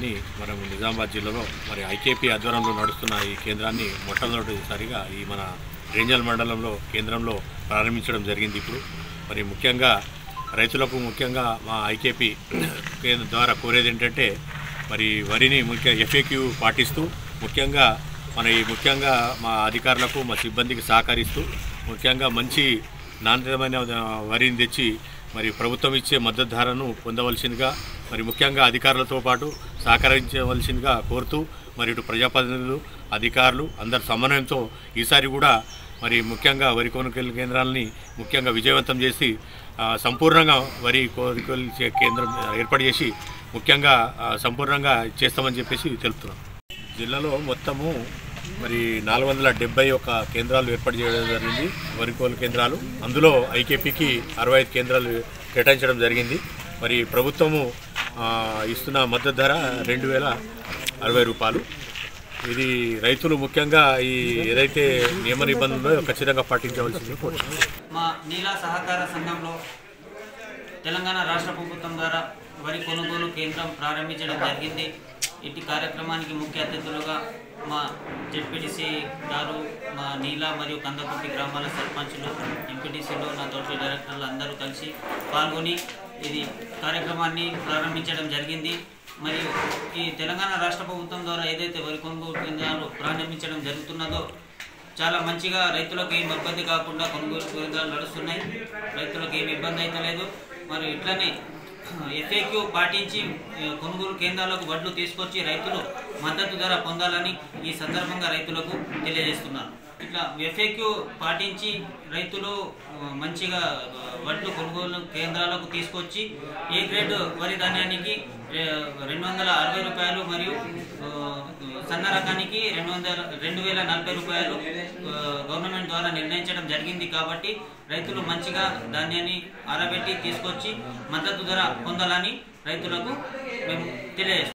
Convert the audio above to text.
కేంద్రాన్ని మనం నిజామాబాద్ జిల్లాలో మరి ఐకేపీ ఆధ్వర్యంలో నడుస్తున్న ఈ కేంద్రాన్ని మొట్టమొదటిసారిగా ఈ మన రేంజల్ మండలంలో కేంద్రంలో ప్రారంభించడం జరిగింది ఇప్పుడు మరి ముఖ్యంగా రైతులకు ముఖ్యంగా మా ఐకేపీ కేంద్రం ద్వారా కోరేది ఏంటంటే మరి వరిని ముఖ్య ఎఫ్ఏక్యూ పాటిస్తూ ముఖ్యంగా మన ఈ ముఖ్యంగా మా అధికారులకు మా సిబ్బందికి సహకరిస్తూ ముఖ్యంగా మంచి నాణ్యమైన వరిని తెచ్చి మరి ప్రభుత్వం ఇచ్చే మద్దతు ధరను పొందవలసిందిగా మరి ముఖ్యంగా అధికారులతో పాటు సహకరించవలసిందిగా కోరుతూ మరి ఇటు ప్రజాప్రతినిధులు అధికారులు అందరి సమన్వయంతో ఈసారి కూడా మరి ముఖ్యంగా వరి కొనుగోలు కేంద్రాలని ముఖ్యంగా విజయవంతం చేసి ఆ, సంపూర్ణంగా వరి కొనుగోలు చే- కేంద్రం ఏర్పాటు చేసి ముఖ్యంగా ఆ, సంపూర్ణంగా చేస్తామని చెప్పేసి తెలుపుతున్నాం జిల్లాలో మొత్తము మరి నాలుగు వందల డెబ్బై ఒక కేంద్రాలు ఏర్పాటు చేయడం జరిగింది వరి కొనుగోలు కేంద్రాలు అందులో ఐకేపీకి అరవై ఐదు కేంద్రాలు కేటాయించడం జరిగింది మరి ప్రభుత్వము ఆ, ఇస్తున్న మద్దతు ధర రెండు వేల అరవై రూపాయలు ఇది రైతులు ముఖ్యంగా ఈ ఏదైతే నియమ నిబంధనలో ఖచ్చితంగా పాటించవలసింది కోరుతున్నాను మా నీలా సహకార సంఘంలో తెలంగాణ రాష్ట్ర ప్రభుత్వం ద్వారా వరి కొనుగోలు కేంద్రం ప్రారంభించడం జరిగింది ఇటు కార్యక్రమానికి ముఖ్య అతిథులుగా మా జెడ్పీటీసీ గారు మా నీలా మరియు కందకుర్తి గ్రామాల సర్పంచులు ఎంపీటీసీలు నా తోటి డైరెక్టర్లు అందరూ కలిసి పాల్గొని ఇది కార్యక్రమాన్ని ప్రారంభించడం జరిగింది మరియు ఈ తెలంగాణ రాష్ట్ర ప్రభుత్వం ద్వారా ఏదైతే వరి కొనుగోలు కేంద్రాలు ప్రారంభించడం జరుగుతున్నదో చాలా మంచిగా రైతులకు ఏం ఇబ్బంది కాకుండా కొనుగోలు కేంద్రాలు నడుస్తున్నాయి రైతులకు ఏమి ఇబ్బంది అయితే లేదు మరి ఇట్లనే ఎఫ్ఏక్యూ పాటించి ఆ, కొనుగోలు కేంద్రాలకు వడ్లు తీసుకొచ్చి రైతులు మద్దతు ధర పొందాలని ఈ సందర్భంగా రైతులకు తెలియజేస్తున్నాను ఇట్లా ఎఫ్ఏక్యూ పాటించి రైతులు ఆ, మంచిగా ఆ, వడ్లు కొనుగోలు కేంద్రాలకు తీసుకొచ్చి ఏ గ్రేడ్ వరి ధాన్యానికి ఆ, రెండు వందల అరవై రూపాయలు మరియు ఆ, సన్న రకానికి రెండు వందల రెండు వేల నలభై రూపాయలు ఆ, గవర్నమెంట్ ద్వారా నిర్ణయించడం జరిగింది కాబట్టి రైతులు మంచిగా ధాన్యాన్ని ఆరబెట్టి తీసుకొచ్చి మద్దతు ధర పొందాలని రైతులకు మేము తెలియజేస్తాం